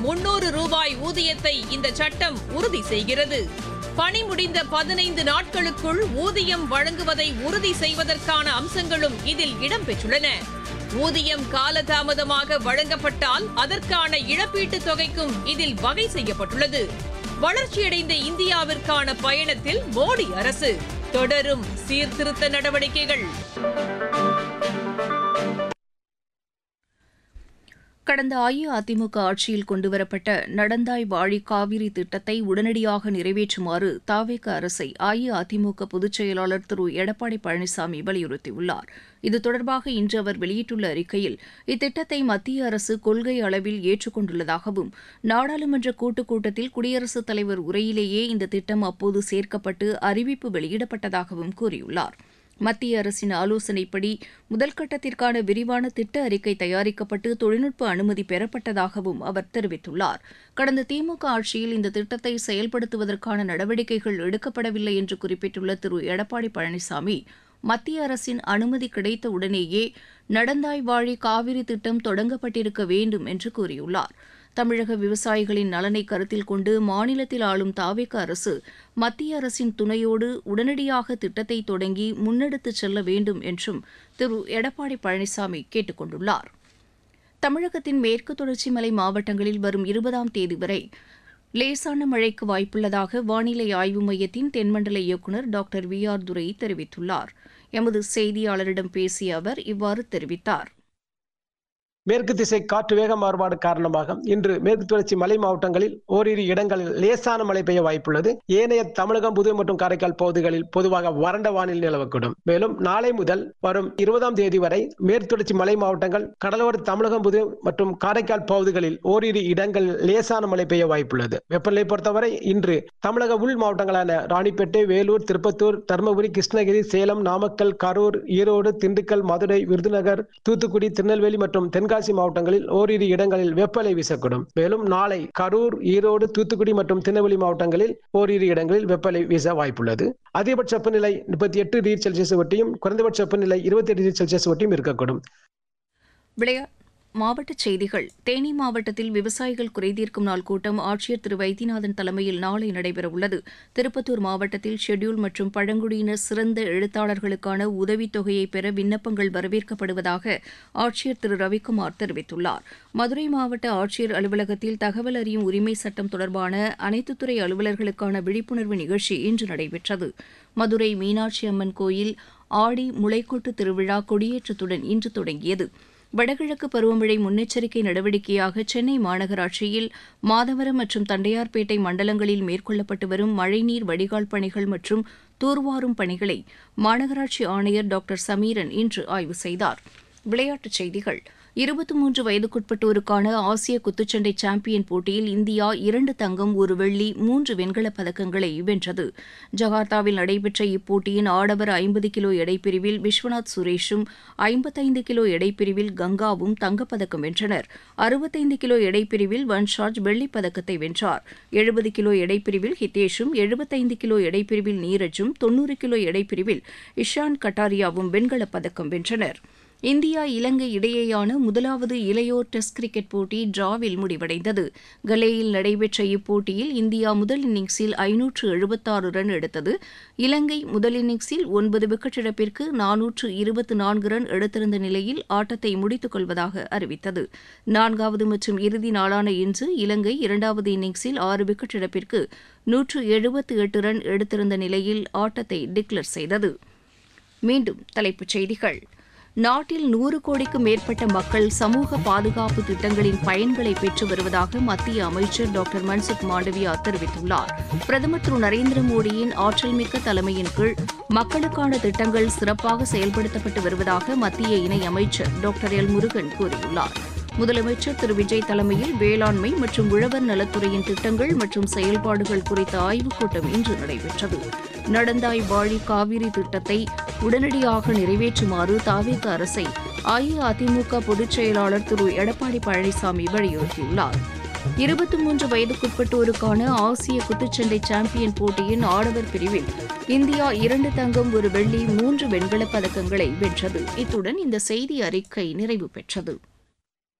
முன்னூறு ரூபாய் ஊதியத்தை இந்த சட்டம் உறுதி செய்கிறது பணி முடிந்த பதினைந்து நாட்களுக்குள் ஊதியம் வழங்குவதை உறுதி செய்வதற்கான அம்சங்களும் இதில் இடம்பெற்றுள்ளன ஊதியம் காலதாமதமாக வழங்கப்பட்டால் அதற்கான இழப்பீட்டுத் தொகைக்கும் இதில் வகை செய்யப்பட்டுள்ளது வளர்ச்சியடைந்த இந்தியாவிற்கான பயணத்தில் மோடி அரசு தொடரும் சீர்திருத்த நடவடிக்கைகள் கடந்த அஇஅதிமுக ஆட்சியில் கொண்டுவரப்பட்ட நடந்தாய் வாழி காவிரி திட்டத்தை உடனடியாக நிறைவேற்றுமாறு தாவேக அரசை அஇஅதிமுக பொதுச் செயலாளர் திரு எடப்பாடி பழனிசாமி வலியுறுத்தியுள்ளார் இது தொடர்பாக இன்று அவர் வெளியிட்டுள்ள அறிக்கையில் இத்திட்டத்தை மத்திய அரசு கொள்கை அளவில் ஏற்றுக்கொண்டுள்ளதாகவும் நாடாளுமன்ற கூட்டுக் கூட்டத்தில் குடியரசுத் தலைவர் உரையிலேயே இந்த திட்டம் அப்போது சேர்க்கப்பட்டு அறிவிப்பு வெளியிடப்பட்டதாகவும் கூறியுள்ளார் மத்திய அரசின் ஆலோசனைப்படி முதல் கட்டத்திற்கான விரிவான திட்ட அறிக்கை தயாரிக்கப்பட்டு தொழில்நுட்ப அனுமதி பெறப்பட்டதாகவும் அவர் தெரிவித்துள்ளார் கடந்த திமுக ஆட்சியில் இந்த திட்டத்தை செயல்படுத்துவதற்கான நடவடிக்கைகள் எடுக்கப்படவில்லை என்று குறிப்பிட்டுள்ள திரு எடப்பாடி பழனிசாமி மத்திய அரசின் அனுமதி கிடைத்த உடனேயே நடந்தாய் வாழி காவிரி திட்டம் தொடங்கப்பட்டிருக்க வேண்டும் என்று கூறியுள்ளார் தமிழக விவசாயிகளின் நலனை கருத்தில் கொண்டு மாநிலத்தில் ஆளும் தாவேக அரசு மத்திய அரசின் துணையோடு உடனடியாக திட்டத்தை தொடங்கி முன்னெடுத்துச் செல்ல வேண்டும் என்றும் திரு எடப்பாடி பழனிசாமி கேட்டுக் கொண்டுள்ளார் தமிழகத்தின் மேற்கு தொடர்ச்சி மலை மாவட்டங்களில் வரும் இருபதாம் தேதி வரை லேசான மழைக்கு வாய்ப்புள்ளதாக வானிலை ஆய்வு மையத்தின் தென்மண்டல இயக்குநர் டாக்டர் வி ஆர் துரை தெரிவித்துள்ளார் எமது செய்தியாளரிடம் பேசிய அவர் இவ்வாறு தெரிவித்தார் மேற்கு திசை காற்று வேக மாறுபாடு காரணமாக இன்று மேற்கு தொடர்ச்சி மலை மாவட்டங்களில் ஓரிரு இடங்களில் லேசான மழை பெய்ய வாய்ப்புள்ளது ஏனைய தமிழகம் புதுவை மற்றும் காரைக்கால் பகுதிகளில் பொதுவாக வறண்ட வானிலை நிலவக்கூடும் மேலும் நாளை முதல் வரும் இருபதாம் தேதி வரை மேற்கு தொடர்ச்சி மலை மாவட்டங்கள் கடலோர தமிழகம் புதுவை மற்றும் காரைக்கால் பகுதிகளில் ஓரிரு இடங்களில் லேசான மழை பெய்ய வாய்ப்புள்ளது வெப்பநிலை பொறுத்தவரை இன்று தமிழக உள் மாவட்டங்களான ராணிப்பேட்டை வேலூர் திருப்பத்தூர் தருமபுரி கிருஷ்ணகிரி சேலம் நாமக்கல் கரூர் ஈரோடு திண்டுக்கல் மதுரை விருதுநகர் தூத்துக்குடி திருநெல்வேலி மற்றும் தென்காசி தென்காசி மாவட்டங்களில் ஓரிரு இடங்களில் வெப்பலை வீசக்கூடும் மேலும் நாளை கரூர் ஈரோடு தூத்துக்குடி மற்றும் திருநெல்வேலி மாவட்டங்களில் ஓரிரு இடங்களில் வெப்பலை வீச வாய்ப்புள்ளது அதிகபட்ச வெப்பநிலை முப்பத்தி எட்டு டிகிரி செல்சியஸ் ஒட்டியும் குறைந்தபட்ச வெப்பநிலை இருபத்தி எட்டு டிகிரி செல்சியஸ் ஒட்டியும் இருக்கக்கூடும் விளையா மாவட்டச் செய்திகள் தேனி மாவட்டத்தில் விவசாயிகள் குறைதீர்க்கும் நாள் கூட்டம் ஆட்சியர் திரு வைத்தியநாதன் தலைமையில் நாளை நடைபெறவுள்ளது திருப்பத்தூர் மாவட்டத்தில் ஷெட்யூல் மற்றும் பழங்குடியினர் சிறந்த எழுத்தாளர்களுக்கான உதவித்தொகையை பெற விண்ணப்பங்கள் வரவேற்கப்படுவதாக ஆட்சியர் திரு ரவிக்குமார் தெரிவித்துள்ளார் மதுரை மாவட்ட ஆட்சியர் அலுவலகத்தில் தகவல் அறியும் உரிமை சட்டம் தொடர்பான அனைத்துத்துறை அலுவலர்களுக்கான விழிப்புணர்வு நிகழ்ச்சி இன்று நடைபெற்றது மதுரை மீனாட்சி அம்மன் கோயில் ஆடி முளைக்கொட்டு திருவிழா கொடியேற்றத்துடன் இன்று தொடங்கியது வடகிழக்கு பருவமழை முன்னெச்சரிக்கை நடவடிக்கையாக சென்னை மாநகராட்சியில் மாதவரம் மற்றும் தண்டையார்பேட்டை மண்டலங்களில் மேற்கொள்ளப்பட்டு வரும் மழைநீர் வடிகால் பணிகள் மற்றும் தூர்வாரும் பணிகளை மாநகராட்சி ஆணையர் டாக்டர் சமீரன் இன்று ஆய்வு செய்தார் விளையாட்டுச் செய்திகள் இருபத்தி மூன்று வயதுக்குட்பட்டோருக்கான ஆசிய குத்துச்சண்டை சாம்பியன் போட்டியில் இந்தியா இரண்டு தங்கம் ஒரு வெள்ளி மூன்று வெண்கலப் பதக்கங்களை வென்றது ஜகார்த்தாவில் நடைபெற்ற இப்போட்டியின் ஆடவர் ஐம்பது கிலோ எடைப்பிரிவில் விஸ்வநாத் சுரேஷும் ஐம்பத்தைந்து கிலோ எடைப்பிரிவில் கங்காவும் தங்கப்பதக்கம் வென்றனர் அறுபத்தைந்து கிலோ எடைப்பிரிவில் வன்ஷாஜ் வெள்ளிப் பதக்கத்தை வென்றார் எழுபது கிலோ எடைப்பிரிவில் ஹிதேஷும் எழுபத்தைந்து கிலோ எடைப்பிரிவில் நீரஜும் தொன்னூறு கிலோ எடைப்பிரிவில் இஷான் கட்டாரியாவும் வெண்கலப் பதக்கம் வென்றனர் இந்தியா இலங்கை இடையேயான முதலாவது இளையோர் டெஸ்ட் கிரிக்கெட் போட்டி டிராவில் முடிவடைந்தது கலேயில் நடைபெற்ற இப்போட்டியில் இந்தியா முதல் இன்னிங்ஸில் ஐநூற்று எழுபத்தாறு ரன் எடுத்தது இலங்கை முதல் இன்னிங்ஸில் ஒன்பது விக்கெட் இழப்பிற்கு நானூற்று இருபத்தி நான்கு ரன் எடுத்திருந்த நிலையில் ஆட்டத்தை முடித்துக் கொள்வதாக அறிவித்தது நான்காவது மற்றும் இறுதி நாளான இன்று இலங்கை இரண்டாவது இன்னிங்ஸில் ஆறு விக்கெட் இழப்பிற்கு நூற்று எழுபத்து எட்டு ரன் எடுத்திருந்த நிலையில் ஆட்டத்தை டிக்ளேர் செய்தது மீண்டும் தலைப்புச் செய்திகள் நாட்டில் நூறு கோடிக்கும் மேற்பட்ட மக்கள் சமூக பாதுகாப்பு திட்டங்களின் பயன்களை பெற்று வருவதாக மத்திய அமைச்சர் டாக்டர் மன்சுக் மாண்டவியா தெரிவித்துள்ளார் பிரதமர் திரு நரேந்திர மோடியின் ஆற்றல்மிக்க தலைமையின் கீழ் மக்களுக்கான திட்டங்கள் சிறப்பாக செயல்படுத்தப்பட்டு வருவதாக மத்திய இணை அமைச்சர் டாக்டர் எல் முருகன் கூறியுள்ளார் முதலமைச்சர் திரு விஜய் தலைமையில் வேளாண்மை மற்றும் உழவர் நலத்துறையின் திட்டங்கள் மற்றும் செயல்பாடுகள் குறித்த ஆய்வுக் கூட்டம் இன்று நடைபெற்றது நடந்தாய் வாழி காவிரி திட்டத்தை உடனடியாக நிறைவேற்றுமாறு தாவேக அரசை அஇஅதிமுக பொதுச் செயலாளர் திரு எடப்பாடி பழனிசாமி வலியுறுத்தியுள்ளார் இருபத்தி மூன்று வயதுக்குட்பட்டோருக்கான ஆசிய குத்துச்சண்டை சாம்பியன் போட்டியின் ஆடவர் பிரிவில் இந்தியா இரண்டு தங்கம் ஒரு வெள்ளி மூன்று வெண்கலப் பதக்கங்களை வென்றது இத்துடன் இந்த செய்தி அறிக்கை நிறைவு பெற்றது